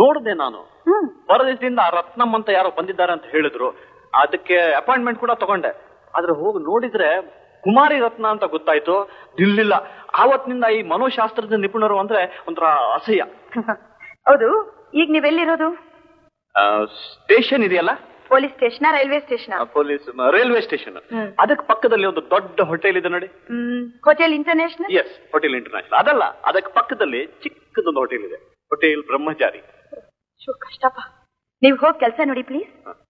ನೋಡಿದೆ ನಾನು ಹ್ಮ್ ಹೊರದೇಶದಿಂದ ಆ ರತ್ನಂ ಅಂತ ಯಾರೋ ಬಂದಿದ್ದಾರೆ ಅಂತ ಹೇಳಿದ್ರು ಅದಕ್ಕೆ ಅಪಾಯಿಂಟ್ಮೆಂಟ್ ಕೂಡ ತಗೊಂಡೆ ಆದ್ರೆ ಹೋಗಿ ನೋಡಿದ್ರೆ ಕುಮಾರಿ ರತ್ನ ಅಂತ ಗೊತ್ತಾಯ್ತು ನಿಲ್ಲಿಲ್ಲ ಆವತ್ತಿನಿಂದ ಈ ಮನೋಶಾಸ್ತ್ರದ ನಿಪುಣರು ಅಂದ್ರೆ ಒಂಥರ ಅಸಹ್ಯ ಹೌದು ಈಗ ನೀವೆಲ್ಲಿರೋದು ಸ್ಟೇಷನ್ ಇದೆಯಲ್ಲ police station railway station police railway station hmm. ಅದಕ್ಕೆ ಪಕ್ಕದಲ್ಲಿ ಒಂದು ದೊಡ್ಡ ಹೋಟೆಲ್ ಇದೆ ನೋಡಿ hotel international yes hotel international ಅದಲ್ಲ ಅದಕ್ಕೆ ಪಕ್ಕದಲ್ಲಿ ಚಿಕ್ಕದೊಂದು ಹೋಟೆಲ್ ಇದೆ ಹೋಟೆಲ್ ಬ್ರಹ್ಮಚಾರಿ ಶೋ ಕಷ್ಟಪ್ಪ ನೀವು ಹೋಗಿ ಕೆಲಸ ನೋಡಿ ಪ್ಲೀಸ್ ಹ.